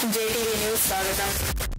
JTV news స్వాగతం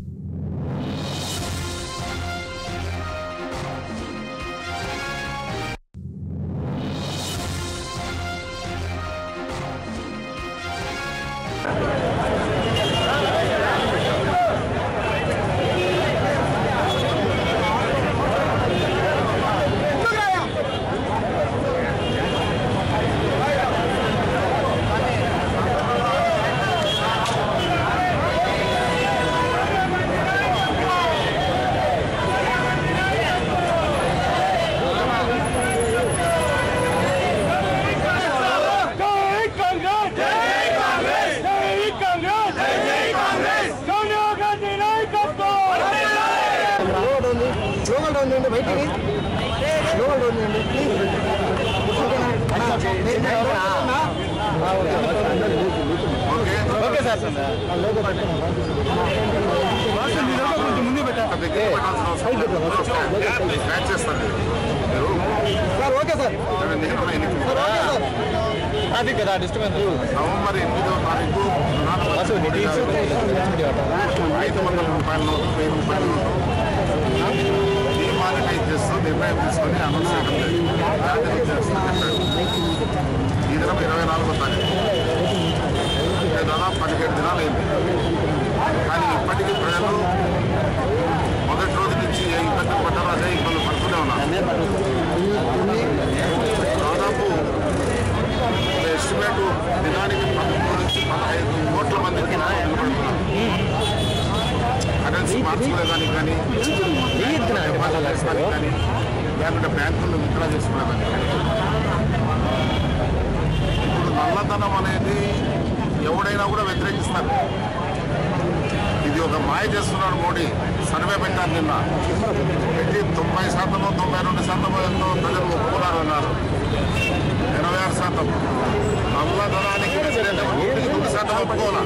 జై కాంగ్రెస్ జై కాంగ్రెస్ జై కాంగ్రెస్ జై కాంగ్రెస్ సోనియా గాంధీ నాయకత్వం లోగల్ ఉంది లోగల్ ఉంది బయటికి లోగల్ ఉంది ప్లీజ్ ఓకే సార్ కొంచెం ముందు సార్ ఓకే సార్ అది కదా డిస్టర్బెన్స్ నవంబర్ ఎనిమిదో తారీఖు ప్రధానమంత్రి మోడీ గారు ఐదు వందల రూపాయల నోటు వెయ్యి రూపాయల నోటు డిమానిటైజ్ చేస్తూ నిర్ణయం తీసుకొని అనౌన్స్ చేయడం జరిగింది జాతీయ చేస్తూ చెప్పాడు ఈ దినం ఇరవై నాలుగో తారీఖు అంటే దాదాపు పదిహేడు దినాలు అయింది కానీ ఇప్పటికీ ప్రజలు మొదటి రోజు నుంచి ఏ ఇబ్బందులు పడ్డారో అదే ఇబ్బందులు పడుతూనే ఉన్నారు దాదాపు ఎస్టిమేట్ దినానికి పదమూడు నుంచి పదహైదు కోట్ల మందికి కరెన్సీ మార్చుకునేదానికి కానీ డిపాజిట్ చేసుకోవడానికి కానీ లేకుంటే బ్యాంకుల్లో విత్డ్రా చేసుకోవడానికి కానీ ఇప్పుడు నల్లధనం అనేది ఎవడైనా కూడా వ్యతిరేకిస్తారు ఇది ఒక మాయ చేస్తున్నాడు మోడీ సర్వే పెట్టారు నిన్న పెట్టి తొంభై శాతమో తొంభై రెండు శాతమో ఎంతో ప్రజలు ఒప్పుకున్నారు అన్నారు ఇరవై ఆరు శాతం నల్లధనానికి వ్యతిరేకంగా నూటికి నూరు శాతం ఒప్పుకోవాలా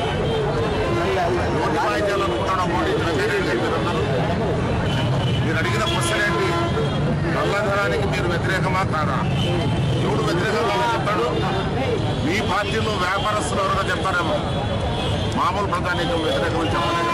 నోటి మాయ చేయాలనుకుంటున్నా మోడీ జగన్ మీరందరూ మీరు అడిగిన క్వశ్చన్ ఏంటి నల్లధనానికి మీరు వ్యతిరేకమా కాదా ఎవడు వ్యతిరేకంగా చెప్తాడు మీ పార్టీలో వ్యాపారస్తులు ఎవరైనా చెప్తారేమో మామూలు ప్రధానికం వ్యతిరేకమని చెప్పలేదు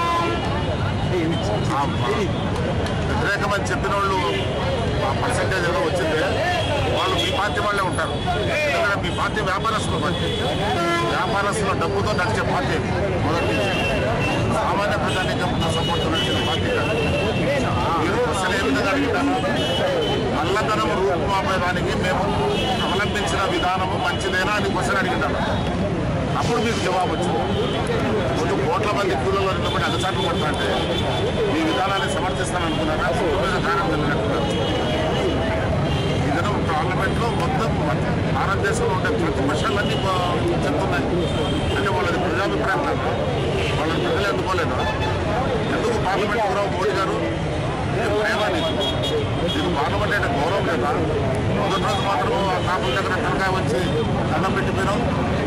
ఆ, వ్యతిరేకమని చెప్పిన వాళ్ళు ఆ పర్సంటేజ్ ఏదో వచ్చింది వాళ్ళు మీ పార్టీ వాళ్ళే ఉంటారు ఎందుకంటే మీ పార్టీ వ్యాపారస్తుల పార్టీ వ్యాపారస్తుల డబ్బుతో నడిచే పార్టీ ఇది మొదటి నుంచి సామాన్య ప్రధానికం సపోర్ట్ నడిచిన పార్టీ కాదు మీరు క్వశ్చన్ ఏ విధంగా అడిగినారు నల్లధనం రూపుమాపేదానికి మేము అవలంబించిన విధానము మంచిదేనా అని క్వశ్చన్ అడిగినారు అప్పుడు మీకు జవాబు వచ్చింది ముందు కోట్ల మంది కూలలో నిలబడి అగచాట్లు పడుతుంటే ఈ విధానాన్ని సమర్థిస్తాననుకున్నారా సుప్రీం మీద దానం వెళ్ళినట్టున్నారు ఈ దినం పార్లమెంట్లో మొత్తం భారతదేశంలో ఉండే ప్రతిపక్షాలన్నీ ప- చెప్తున్నాయి అంటే వాళ్ళది ప్రజాభిప్రాయం కాదు వాళ్ళని ప్రజలు ఎందుకోలేదు ఎందుకు పార్లమెంట్ గౌరవం మోడీ గారు ఇది భయమా నీకు నీకు పార్లమెంట్ అంటే గౌరవం లేదా మొదటి రోజు మాత్రం ఆ కాపుల దగ్గర తలకాయ వచ్చి దండం పెట్టిపోయినావు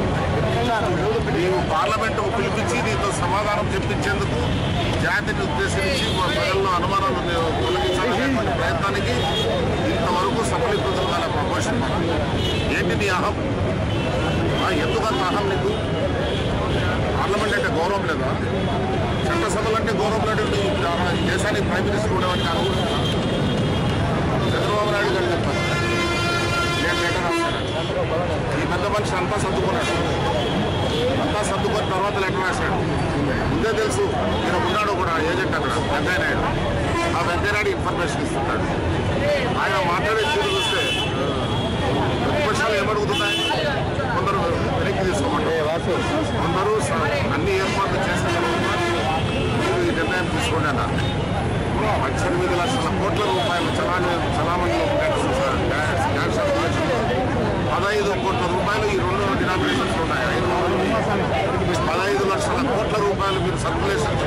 నీవు పార్లమెంట్ పిలిపించి నీతో సమాధానం చెప్పించేందుకు జాతిని ఉద్దేశించి మా ప్రజల్లో అనుమానాలు నేను తొలగించాలనేటువంటి ప్రయత్నానికి ఇంతవరకు సఫలీకృతం కాలే ప్రపోజన్ ఏంటి నీ అహం ఆ, ఎందుకంత అహం నీకు పార్లమెంట్ అంటే గౌరవం లేదా చట్టసభలు అంటే గౌరవం లేదంటే ఈ దేశానికి ప్రైమ్ మినిస్టర్ ఉండేవాడికి అనుకుంటున్నా చంద్రబాబు నాయుడు గారు చెప్పారు నేను లెటర్ రాశాను ఈ పెద్ద మనిషి అంతా సర్దుకున్నాడు అంతా సర్దుకున్న తర్వాత లెటర్ రాశాడు ముందే తెలుసు ఈయన ఉన్నాడు కూడా ఏజెంట్ అక్కడ వెంకయ్య నాయుడు ఆ వెంకయ్య నాయుడు ఇన్ఫర్మేషన్ ఇస్తున్నాడు ఆయన మాట్లాడే తీరు చూస్తే ప్రతిపక్షాలు ఏమడుగుతున్నాయి కొందరు వెనక్కి తీసుకోమంటారు కొందరు స- అన్ని ఏర్పాట్లు చేసిన మీరు ఈ నిర్ణయం తీసుకోండి అన్నారు పద్దెనిమిది లక్షల కోట్ల రూపాయల చలాని చలామణిలో క్యాష్ పదహైదు కోట్ల రూపాయలు ఈ రెండు డినామినేషన్స్ ఉన్నాయి ఐదు పదహైదు లక్షల కోట్ల రూపాయలు మీరు సర్కులేషన్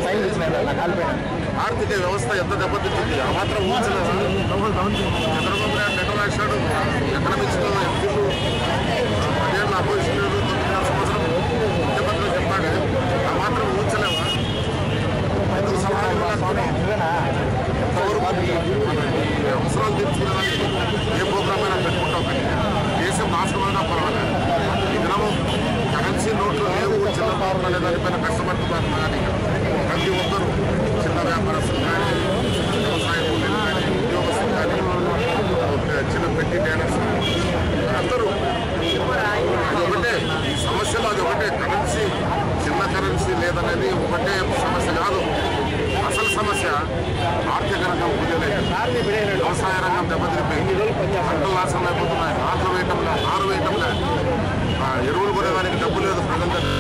ఆర్థిక వ్యవస్థ ఎంత దెబ్బతింటుంది ఆ మాత్రం ఊహించలేదు చంద్రబాబు నాయుడు లెటర్ రాశాడు ఎకనామిక్స్ ఎంపీలు పదేళ్ళ అపోజిషన్ తొమ్మిదిన్నర సంవత్సరం ముఖ్యమంత్రి చెప్పాడు ఆ మాత్రం ఊహించలేవా ఎందుకు సలహాలు ఇవ్వలేకపోయినా ఎంతవరకు ఈ అవసరాలు తీర్చుకోవడానికి ఏ ప్రోగ్రామ్ అయినా పెట్టుకుంటాం కానీ దేశం నాశనమైనా పర్వాలేదు ఈ దినము కరెన్సీ నోట్లు లేవు చిన్న నోట్లు అనే దానిపైన కష్టపడుతున్న వ్యవసాయ రంగం దెబ్బతిరిపోయింది పంటలు నాశనం అయిపోతున్నాయి నాట్లు వేయటంలే నారు వేయటంలే ఆ ఎరువులు కొనేదానికి డబ్బు లేదు ప్రజల దగ్గర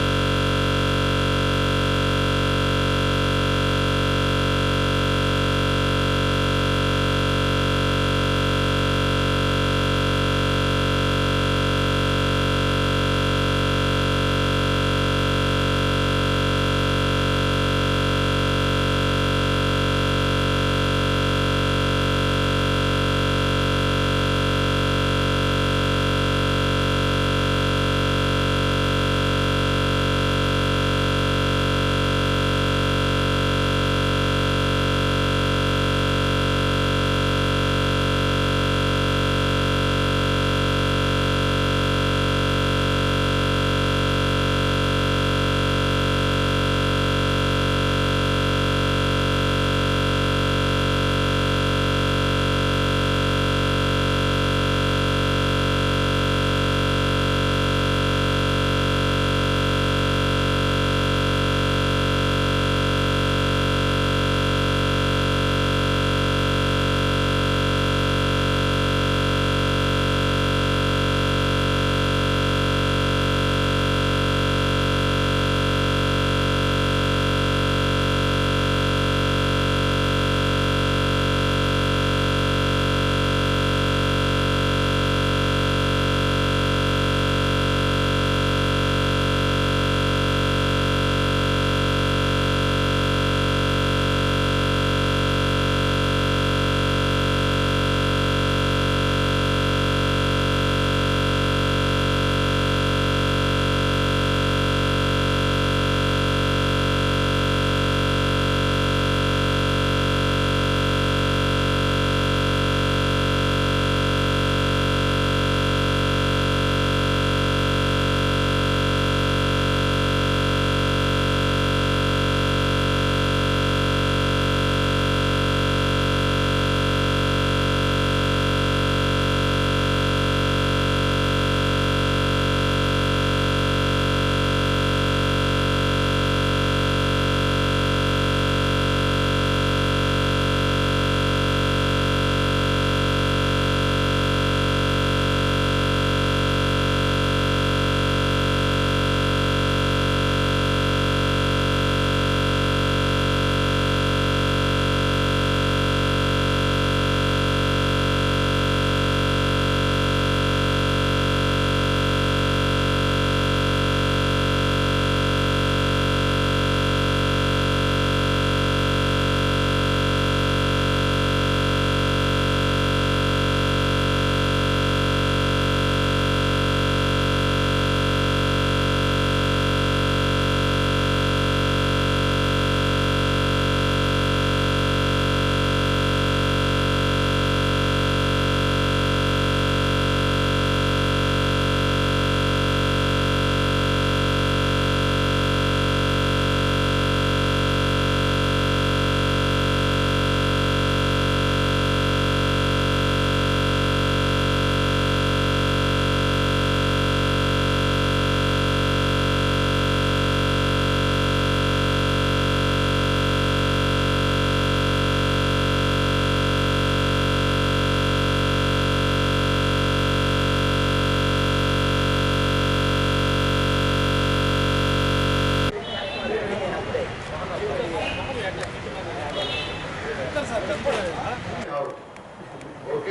ఓకే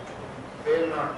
ఫెయిల్ నాట్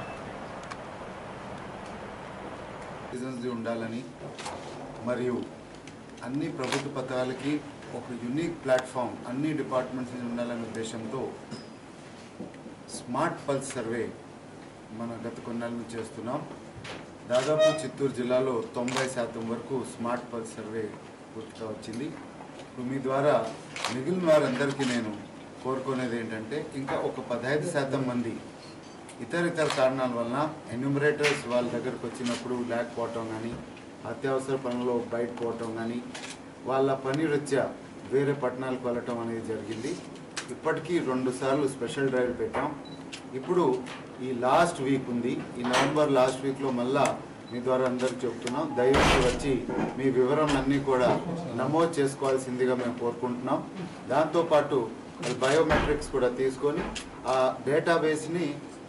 సిటిజన్స్ ఉండాలని మరియు అన్ని ప్రభుత్వ పథకాలకి ఒక యునిక్ ప్లాట్ఫామ్ అన్ని డిపార్ట్మెంట్స్ నుంచి ఉండాలనే ఉద్దేశంతో స్మార్ట్ పల్స్ సర్వే మన గత కొన్నాళ్ళ నుంచి చేస్తున్నాం దాదాపు చిత్తూరు జిల్లాలో తొంభై శాతం వరకు స్మార్ట్ పల్స్ సర్వే పూర్తిగా వచ్చింది ఇప్పుడు మీ ద్వారా మిగిలిన వారందరికీ నేను కోరుకునేది ఏంటంటే ఇంకా ఒక పదహైదు శాతం మంది ఇతర ఇతర కారణాల వలన ఎన్యూమరేటర్స్ వాళ్ళ దగ్గరకు వచ్చినప్పుడు లేకపోవటం కానీ అత్యవసర పనుల్లో బయట పోవటం కానీ వాళ్ళ పని రీత్యా వేరే పట్టణాలకు వెళ్ళటం అనేది జరిగింది ఇప్పటికీ రెండు సార్లు స్పెషల్ డ్రైవ్ పెట్టాం ఇప్పుడు ఈ లాస్ట్ వీక్ ఉంది ఈ నవంబర్ లాస్ట్ వీక్లో మళ్ళా మీ ద్వారా అందరికి చెప్తున్నాం దయచేసి వచ్చి మీ వివరం అన్నీ కూడా నమోదు చేసుకోవాల్సిందిగా మేము కోరుకుంటున్నాం దాంతోపాటు బయోమెట్రిక్స్ కూడా తీసుకొని ఆ డేటాబేస్ని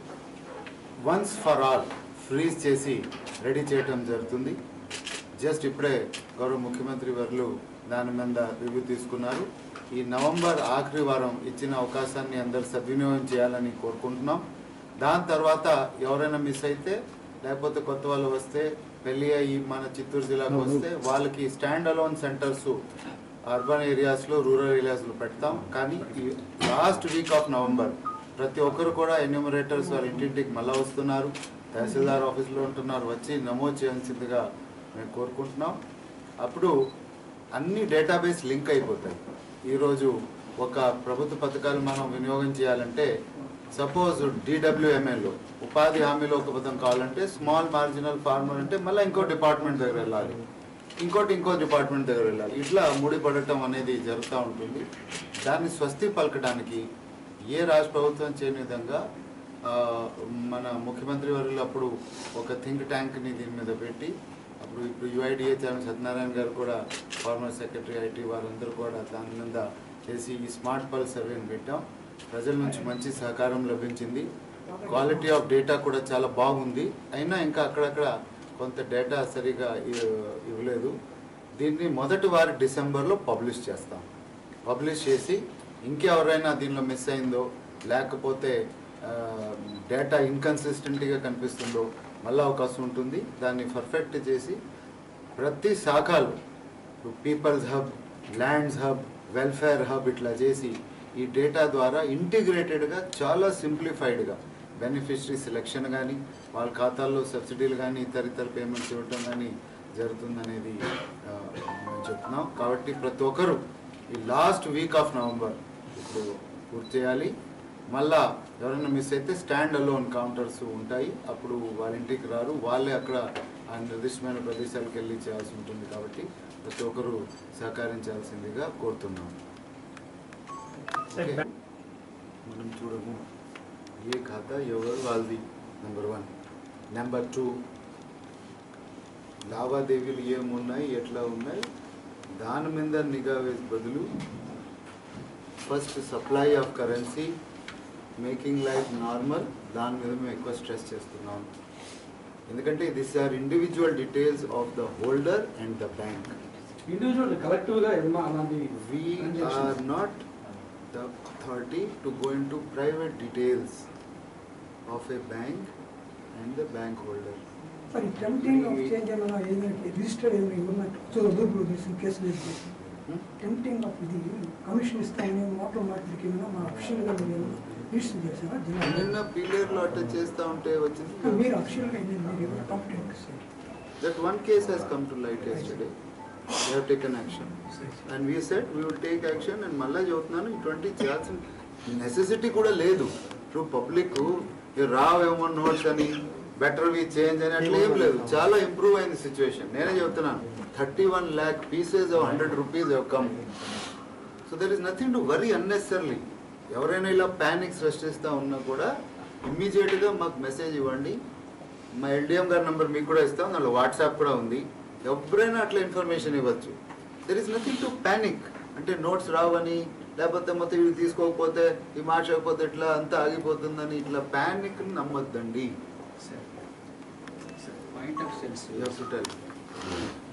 వన్స్ ఫర్ ఆల్ ఫ్రీజ్ చేసి రెడీ చేయటం జరుగుతుంది జస్ట్ ఇప్పుడే గౌరవ ముఖ్యమంత్రి వర్లు దాని మీద రివ్యూ తీసుకున్నారు ఈ నవంబర్ ఆఖరి వారం ఇచ్చిన అవకాశాన్ని అందరు సద్వినియోగం చేయాలని కోరుకుంటున్నాం దాని తర్వాత ఎవరైనా మిస్ అయితే లేకపోతే కొత్త వాళ్ళు వస్తే పెళ్ళి అయ్యి మన చిత్తూరు జిల్లాకు వస్తే వాళ్ళకి స్టాండ్ అలోన్ సెంటర్స్ అర్బన్ ఏరియాస్లో రూరల్ ఏరియాస్లో పెడతాం కానీ ఈ లాస్ట్ వీక్ ఆఫ్ నవంబర్ ప్రతి ఒక్కరు కూడా ఎన్యూమరేటర్స్ వాళ్ళ ఇంటింటికి మళ్ళా వస్తున్నారు తహసీల్దార్ ఆఫీస్లో ఉంటున్నారు వచ్చి నమోదు చేయాల్సిందిగా మేము కోరుకుంటున్నాం అప్పుడు అన్ని డేటాబేస్ లింక్ అయిపోతాయి ఈరోజు ఒక ప్రభుత్వ పథకాలు మనం వినియోగం చేయాలంటే సపోజ్ డిడబ్ల్యూఎంఎల్లో ఉపాధి హామీలో ఒక పథకం కావాలంటే స్మాల్ మార్జినల్ ఫార్మర్ అంటే మళ్ళీ ఇంకో డిపార్ట్మెంట్ దగ్గర వెళ్ళాలి ఇంకోటి ఇంకో డిపార్ట్మెంట్ దగ్గర వెళ్ళాలి ఇట్లా ముడిపడటం అనేది జరుగుతూ ఉంటుంది దాన్ని స్వస్తి పలకడానికి ఏ రాష్ట్ర ప్రభుత్వం చేయని విధంగా ఆ, మన ముఖ్యమంత్రి వర్యులు అప్పుడు ఒక థింక్ ట్యాంక్ని దీని మీద పెట్టి అప్పుడు ఇప్పుడు యుఐడిఏ చైర్మన్ సత్యనారాయణ గారు కూడా ఫార్మర్ సెక్రటరీ ఐటీ వారందరూ కూడా దాని మీద చేసి ఈ స్మార్ట్ పల్స్ సర్వేని పెట్టాం ప్రజల నుంచి మంచి సహకారం లభించింది క్వాలిటీ ఆఫ్ డేటా కూడా చాలా బాగుంది అయినా ఇంకా అక్కడక్కడ కొంత డేటా సరిగా ఇ- ఇవ్వలేదు దీన్ని మొదటి వారి డిసెంబర్లో పబ్లిష్ చేస్తాం పబ్లిష్ చేసి ఇంకెవరైనా దీనిలో మిస్ అయిందో లేకపోతే డేటా ఇన్కన్సిస్టెంట్గా కనిపిస్తుందో మళ్ళీ అవకాశం ఉంటుంది దాన్ని పర్ఫెక్ట్ చేసి ప్రతి శాఖలు people's hub lands hub welfare hub ఇట్లా చేసి ఈ డేటా ద్వారా ఇంటిగ్రేటెడ్గా చాలా సింప్లిఫైడ్గా బెనిఫిషరీ సెలెక్షన్ కానీ వాళ్ళ ఖాతాల్లో సబ్సిడీలు కానీ ఇతర ఇతర పేమెంట్స్ ఇవ్వటం కానీ జరుగుతుందనేది ఆ, మేము చెప్తున్నాం కాబట్టి ప్రతి ఒక్కరు ఈ లాస్ట్ వీక్ ఆఫ్ నవంబర్ ఇప్పుడు పూర్తి చేయాలి మళ్ళా ఎవరైనా మిస్ అయితే స్టాండ్ అలోన్ కౌంటర్స్ ఉంటాయి అప్పుడు వాళ్ళ ఇంటికి రారు వాళ్ళే అక్కడ ఆ నిర్దిష్టమైన ప్రదేశాలకు వెళ్ళి చేయాల్సి ఉంటుంది కాబట్టి ప్రతి ఒక్కరు సహకరించాల్సిందిగా కోరుతున్నాం ఓకే? మనం చూడము ఏ ఖాతా ఎవరు వాళ్ళది నెంబర్ వన్ నెంబర్ టూ లావాదేవీలు ఏమున్నాయి ఎట్లా ఉన్నాయి దాని మీద నిఘా వేసే బదులు first supply of currency making life normal దాని మీద మేము ఎక్కువ స్ట్రెస్ చేస్తున్నాం ఎందుకంటే this are individual details of the holder and the bank individual collective గా ఏమన్నా అలాంటి we are not the authority to go into private details of a bank and the bank holder. Sir ఈ tempting of change ఏమైనా ఏదైనా registered ఏమైనా ఉన్నట్టు చూడదు చేసిన కేసు లేదు Hmm? టెంప్టింగ్ ఆఫ్ ఇది కమిషన్ ఇస్తామని మోటార్ మార్కెట్కి ఏమైనా మా అఫిషియల్గా మీరు రిజిస్టర్ చేశారా జిల్లా నిన్న పీలియర్లో అట్లా చేస్తా ఉంటే వచ్చింది మీరు అఫిషియల్గా మీరు కంప్లైంట్ ఇస్తారు that one case has come to light yesterday. We have taken action. And we said we will take action and మళ్ళా చెబుతున్నాను ఇటువంటి చేయాల్సిన నెసెసిటీ కూడా లేదు ఇప్పుడు పబ్లిక్ రావేమో నోట్స్ అని బెటర్ వి చేంజ్ అని అట్లా ఏం లేదు చాలా ఇంప్రూవ్ అయింది సిచ్యువేషన్ నేనే చెబుతున్నాను thirty one lakh pieces hundred rupees come so there is nothing to worry unnecessarily ఎవరైనా ఇలా ప్యానిక్ సృష్టిస్తూ ఉన్నా కూడా ఇమ్మీడియట్గా మాకు మెసేజ్ ఇవ్వండి మా ఎల్డిఎం గారి నెంబర్ మీకు కూడా ఇస్తాం దాంట్లో వాట్సాప్ కూడా ఉంది ఎవరైనా అట్లా ఇన్ఫర్మేషన్ ఇవ్వచ్చు there is nothing to panic అంటే నోట్స్ రావని లేకపోతే మొత్తం ఇవి తీసుకోకపోతే ఈ మార్చకపోతే ఇట్లా అంతా ఆగిపోతుందని ఇట్లా ప్యానిక్ నమ్మొద్దండి point of sense You have to tell.